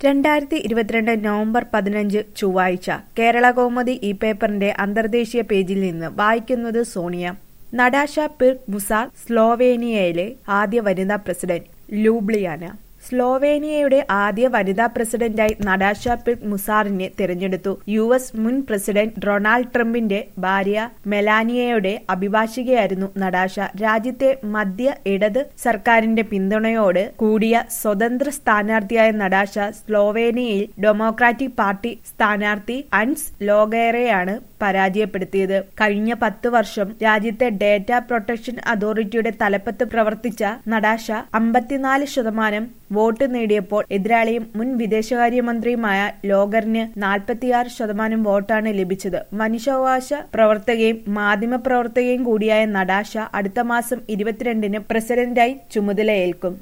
രണ്ടായിരത്തി ഇരുപത്തിരണ്ട് നവംബർ പതിനഞ്ച് ചൊവ്വാഴ്ച കേരള കൗമുദി ഈ പേപ്പറിന്റെ അന്തർദേശീയ പേജിൽ നിന്ന് വായിക്കുന്നത് സോണിയ നടാഷ പിർക്ക് മുസാർ സ്ലോവേനിയയിലെ ആദ്യ വനിതാ പ്രസിഡന്റ് ലൂബ്ലിയാന സ്ലോവേനിയയുടെ ആദ്യ വനിതാ പ്രസിഡന്റായി നടാഷ പിർക്ക് മുസാറിനെ തിരഞ്ഞെടുത്തു യു എസ് മുൻ പ്രസിഡന്റ് ഡൊണാൾഡ് ട്രംപിന്റെ ഭാര്യ മെലാനിയയുടെ അഭിഭാഷികയായിരുന്നു നടാഷ രാജ്യത്തെ മധ്യ ഇടത് സർക്കാരിന്റെ പിന്തുണയോട് കൂടിയ സ്വതന്ത്ര സ്ഥാനാർത്ഥിയായ നടാഷ സ്ലോവേനിയയിൽ ഡെമോക്രാറ്റിക് പാർട്ടി സ്ഥാനാർത്ഥി അൻസ് ലോഗേറെയാണ് പരാജയപ്പെടുത്തിയത് കഴിഞ്ഞ പത്ത് വർഷം രാജ്യത്തെ ഡേറ്റ പ്രൊട്ടക്ഷൻ അതോറിറ്റിയുടെ തലപ്പത്ത് പ്രവർത്തിച്ച നടാഷ അമ്പത്തിനാല് ശതമാനം വോട്ട് നേടിയപ്പോൾ എതിരാളിയും മുൻ വിദേശകാര്യമന്ത്രിയുമായ ലോഗറിന് നാൽപ്പത്തിയാറ് ശതമാനം വോട്ടാണ് ലഭിച്ചത് മനുഷ്യാവകാശ പ്രവർത്തകയും മാധ്യമ പ്രവർത്തകയും കൂടിയായ നടാഷ അടുത്ത മാസം ഇരുപത്തിരണ്ടിന് പ്രസിഡന്റായി ചുമതലയേൽക്കും